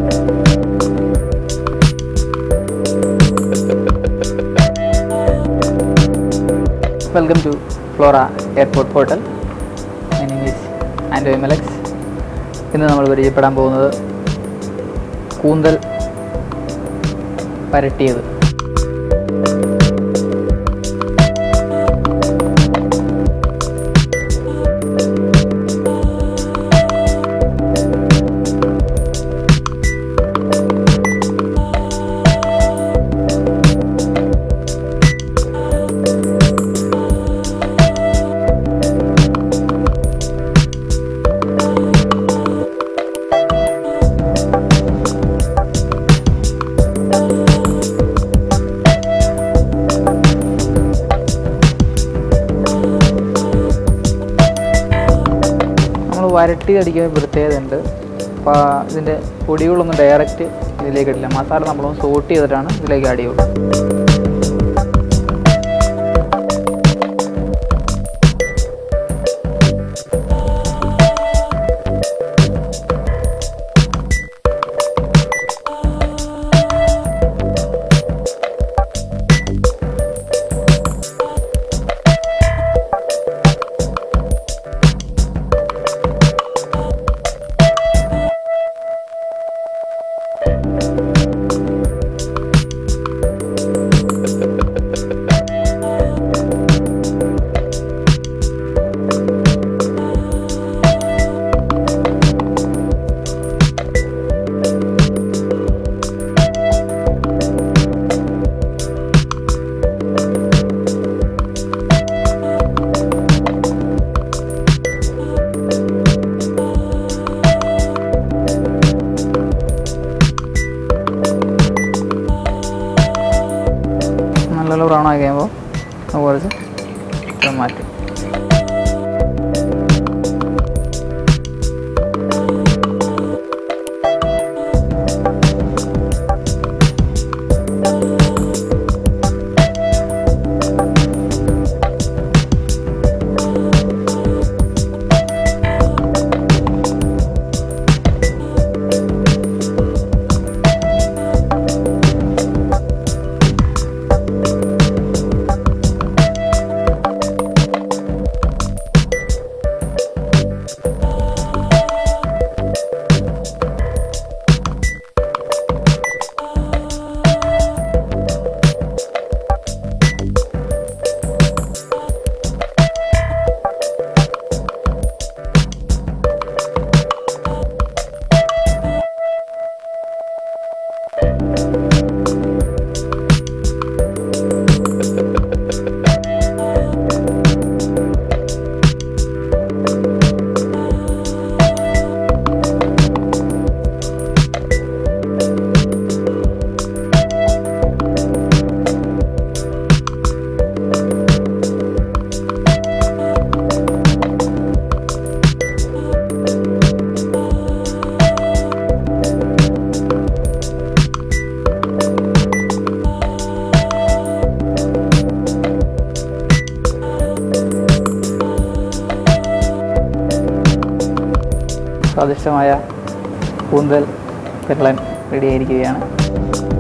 welcome to Flora airport hotel my name is ആൻഡോ എമലക്സ് ഇന്ന് നമ്മൾ പരിചയപ്പെടാൻ പോകുന്നത് കൂന്തൽ പരട്ടിയത് നമ്മൾ വരട്ടി അടിക്കുന്ന പ്രത്യേകത ഉണ്ട് അപ്പോൾ ഇതിൻ്റെ പൊടികളൊന്നും ഡയറക്റ്റ് ഇതിലേക്ക് ഇടില്ല മസാല നമ്മളൊന്ന് സോട്ട് ചെയ്തിട്ടാണ് ഇതിലേക്ക് ആഡ് ചെയ്യുള്ളൂ നല്ലോണം ബ്രൗൺ ആയി കഴിയുമ്പോൾ അത് കുറച്ച് ഇത് മാറ്റി സ്വാദിഷ്ടമായ കൂന്തൽ പെരളൻ റെഡിയായിരിക്കുകയാണ്